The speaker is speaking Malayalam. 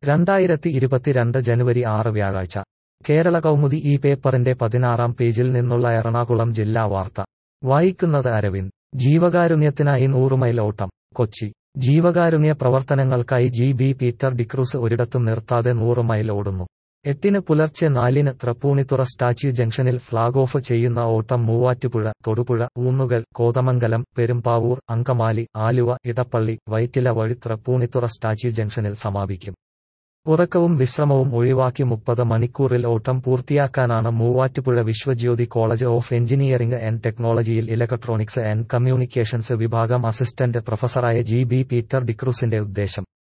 രണ്ടായിരത്തി ഇരുപത്തിരണ്ട് ജനുവരി ആറ് വ്യാഴാഴ്ച കേരള കൗമുദി ഈ പേപ്പറിന്റെ പതിനാറാം പേജിൽ നിന്നുള്ള എറണാകുളം ജില്ലാ വാർത്ത വായിക്കുന്നത് അരവിന്ദ് ജീവകാരുണ്യത്തിനായി നൂറുമൈൽ ഓട്ടം കൊച്ചി ജീവകാരുണ്യ പ്രവർത്തനങ്ങൾക്കായി ജി ബി പീറ്റർ ഡിക്രൂസ് ഒരിടത്തും നിർത്താതെ നൂറ് മൈൽ ഓടുന്നു എട്ടിന് പുലർച്ചെ നാലിന് തൃപ്പൂണിത്തുറ സ്റ്റാച്യു ജംഗ്ഷനിൽ ഫ്ളാഗ് ഓഫ് ചെയ്യുന്ന ഓട്ടം മൂവാറ്റുപുഴ തൊടുപുഴ ഊന്നുകൽ കോതമംഗലം പെരുമ്പാവൂർ അങ്കമാലി ആലുവ ഇടപ്പള്ളി വൈറ്റില വഴി തൃപ്പൂണിത്തുറ സ്റ്റാച്യു ജംഗ്ഷനിൽ സമാപിക്കും ഉറക്കവും വിശ്രമവും ഒഴിവാക്കി മുപ്പത് മണിക്കൂറിൽ ഓട്ടം പൂർത്തിയാക്കാനാണ് Muvattupuzha Viswajyothi college of engineering and ടെക്നോളജിയിൽ ഇലക്ട്രോണിക്സ് ആൻഡ് കമ്മ്യൂണിക്കേഷൻസ് വിഭാഗം അസിസ്റ്റന്റ് പ്രൊഫസറായ ജി ബി പീറ്റർ ഡിക്രൂസിന്റെ ഉദ്ദേശം